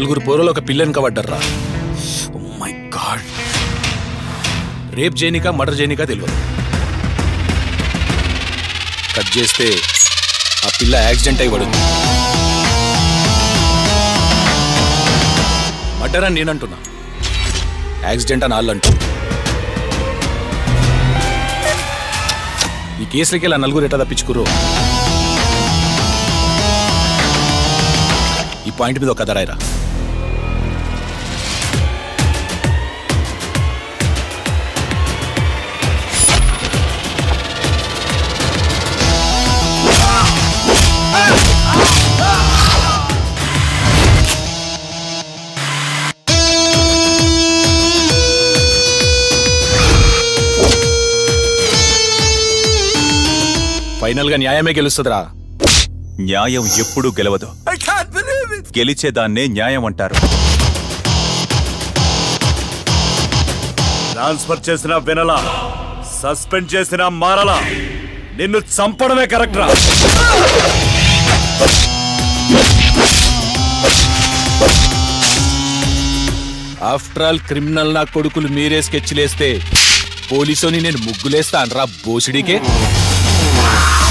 నలుగురు పోరలు ఒక పిల్లని కబడ్డర్రా మై గాడ్ రేప్ చేయనిక మర్డర్ చేయనిక తెలియదు కట్ చేస్తే ఆ పిల్ల యాక్సిడెంట్ అయి పడింది మర్డర్ అని నేనంటున్నా యాక్సిడెంట్ అని వాళ్ళు అంటూ ఈ కేసులకి ఇలా నలుగురు ఎట్లా తప్పించుకురు ఈ పాయింట్ మీద ఒక కథ రాయరా ఫైనల్ గా న్యాయమే గెలుస్తుందిరా న్యాయం ఎప్పుడూ గెలవదు గెలిచేదాన్నే న్యాయం అంటారు ట్రాన్స్ఫర్ చేసిన వినలా సస్పెండ్ చేసిన మారలా నిన్ను చంపడమే కరెక్ట్ రా ఆఫ్టర్ ఆల్ క్రిమినల్ నా కొడుకులు మీరే స్కెచ్లేస్తే పోలీసుని నేను ముగ్గులేస్తా అనరా బోసిడికే